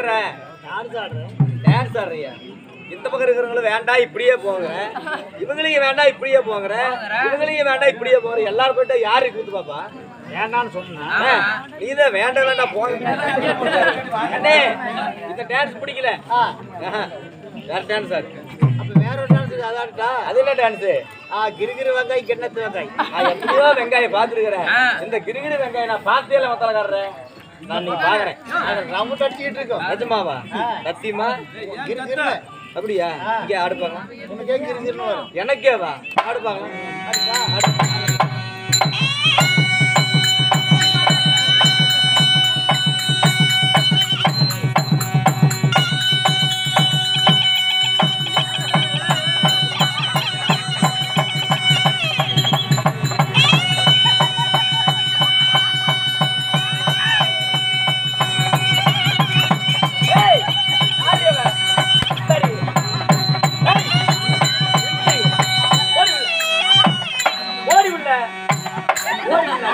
ஆடுற டான்ஸ் ஆடுறியா இந்த பக்கம் இருக்கிறவங்களும் வேண்டாம் இப்படியே போங்க இவங்களையும் வேண்டாம் இப்படியே போங்க இவங்களையும் வேண்டாம் இப்படியே போங்க எல்லாரும் போயிட்டு யாரு கூத்து பாப்பா வேண்டாம்னு சொன்னா ஆ, நீதான் வேண்டாம் வேண்டாம் போங்க அண்ணே இந்த டான்ஸ் பிடிக்கல ஆஹா, வேற டான்ஸ் ஆடு அப்ப வேற ஒரு டான்ஸ் அதான்டா அது என்ன டான்ஸ் ஆ கிரிகிரி வெங்காயம் கிண்ணத்து வெங்காயம் நான் எப்படியோ வெங்காயம் பாத்துருக்கிறேன் இந்த கிரிகிரி வெங்காயம் நான் பார்த்தே இல்லை மத்தலக்காரரேன் நான் நீ பாக்குறேன் ரவுண்ட் அடிச்சிட்டு இருக்கோம் நிஜமாவா சத்தியமா கிரிகிரி அப்படியா இங்க ஆடு பார்க்கலாம் உனக்கே கிரிகிரின்னு வரும் எனக்கே வா ஆடு பார்க்கலாம் ஆடு. ஏய், ஆடு இவன். சரி. ஏய், நிறுத்தி. ஓடி உள்ள. ஓடி உள்ள. ஓடி உள்ள.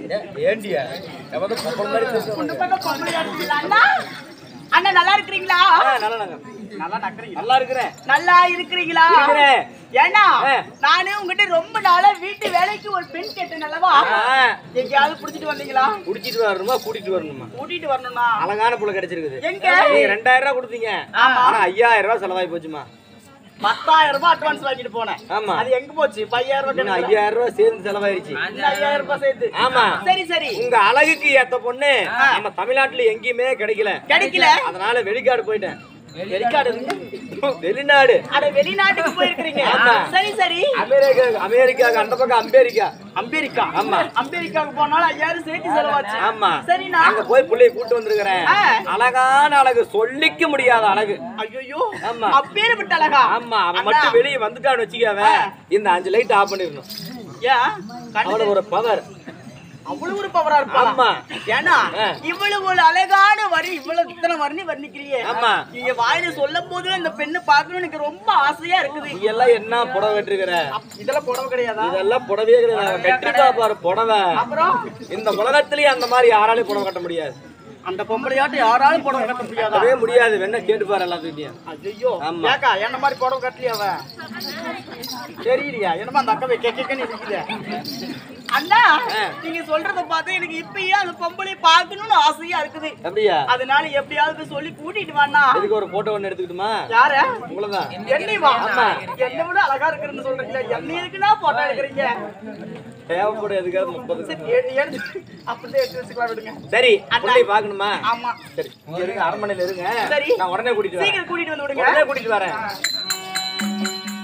ஏண்டியா எவனும் பொம்பளை மாதிரி பேசுவாங்க. இந்த பக்கம் பொம்பளையா இருக்கீங்களா அண்ணா அண்ணா நல்லா இருக்கிறீங்களா ஆ, நல்லா நாங்க. நல்லா நக்கறீங்க நல்லா இருக்கிறேன் நல்லா இருக்கிறீங்களா இருக்கிறேன். ஏன்னா ஆ. நானே உங்ககிட்ட ரொம்ப நாளா வீட்டு வேலைக்கு ஒரு பெண் கேட்டேன் அல்லவா ஆ, எங்கேயாவது புடிச்சிட்டு வந்தீங்களா குடிச்சிட்டு வரணுமா கூட்டிட்டு வரணுமா கூட்டிட்டு வரணும்னா அழகான புள்ள கிடைச்சிருக்குது எங்க? நீங்க ரெண்டாயிரம் ரூபாய் கொடுத்தீங்க ஆமா. ஆனா ஐயாயிரம் ரூபாய் செலவாகி போச்சுமா பத்தாயிரம் ரூபாய் அட்வான்ஸ் வாங்கிட்டு போனேன் ஆமா. அது எங்க போச்சு பையாயிரம் ரூபாய் இன்னும் கணக்குல. ஐயாயிரம் ரூபாய் சேர்ந்து செலவாயிருச்சு இன்னும் ஐயாயிரம் ரூபாய் சேர்த்து ஆமா. சரி சரி உங்க அழகுக்கு ஏத்த பொண்ணு நம்ம தமிழ்நாட்டுல எங்கேயுமே கிடைக்கல கிடைக்கல அதனால வெளிக்காடு போயிட்டேன் வெளிக்காடு இருக்கு. வெளிநாடு அட வெளிநாட்டுக்கு போயிருக்கிறீங்க ஆமா. சரி சரி அமெரிக்கா அமெரிக்காக்கு அந்த பக்கம் அமெரிக்கா அமெரிக்கா ஆமா. அமெரிக்காவுக்கு போனாலும் ஐயாயிரம் சேர்த்து செலவாச்சு ஆமா சரிண்ணா அங்க போய் புள்ளைய கூட்டு வந்திருக்கிறேன் ஆ. அழகான அழகு சொல்லிக்க முடியாத அழகு ஐயோ ஆமா. அப்பேரு விட்ட அழகா ஆமா அவன் அண்ணா. மட்டும் வெளியே வந்துட்டான்னு வச்சுக்காவ இந்த அஞ்சு லைட் ஆஃப் பண்ணிடணும் ஏன் கண்ணு அவனோட ஒரு பவர் அவ்வளவு ஒரு பவரா இருப்பா ஆமா. ஏன்னா ஆ. இவ்வளவு ஒரு அழகான வரி இவ்வளவு இத்தனை வர்ணி வர்ணிக்கிறியே ஆமா. நீங்க வாயில சொல்லும் போது இந்த பெண்ணு பார்க்கணும் எனக்கு ரொம்ப ஆசையா இருக்குது நீ எல்லாம் என்ன புடவை வெட்டிருக்கிற அப்- இதெல்லாம் புடவை கிடையாதா இதெல்லாம் புடவையே கிடையாது கட்டிருக்கா பாரு புடவை அப்புறம் இந்த உலகத்திலேயே அந்த மாதிரி யாராலையும் புடவை கட்ட முடியாது அந்த பொம்பளையாட்டு யாராலும் புடவை கட்ட முடியாதா கட்டவே முடியாது வேணா கேட்டு பாரு எல்லாத்துக்கிட்டையும் ஐயோ ஆமா. ஏக்கா என்ன மாதிரி புடவை கட்டலையா அவ தெரியலையா என்னமா அந்த அக்கா கேக்கன்னு இருக்குது அண்ணா ஆ. நீங்க சொல்றத பார்த்தா எனக்கு இப்பயே அந்த பொம்பளை பார்க்கணும்னு ஆசையா இருக்குது அப்படியா அதனால எப்படியாவது சொல்லி கூட்டிட்டு வாண்ணா இதுக்கு ஒரு போட்டோ ஒண்ணு எடுத்துக்கிட்டுமா யார உங்களதான் என்னை வா ஆமா. என்னை விட அழகா இருக்கிறேன்னு சொல்றீங்களா என்ன இருக்குன்னா போட்டோ எடுக்கிறீங்க தேவைப்படும் எதுக்காவது முப்பது சரி எடு- எடுத்து அப்படியே எடுத்து வச்சுக்கலாம் விடுங்க சரி அண்ணா. பிள்ளை பாக்கணுமா ஆமா சரி இங்க இருங்க அரண்மனையில இருங்க சரி. நான் உடனே கூட்டிட்டு வரேன் சீக்கிரம் கூட்டிட்டு வந்து விடுங்க உடனே கூட்டிட்டு வரேன்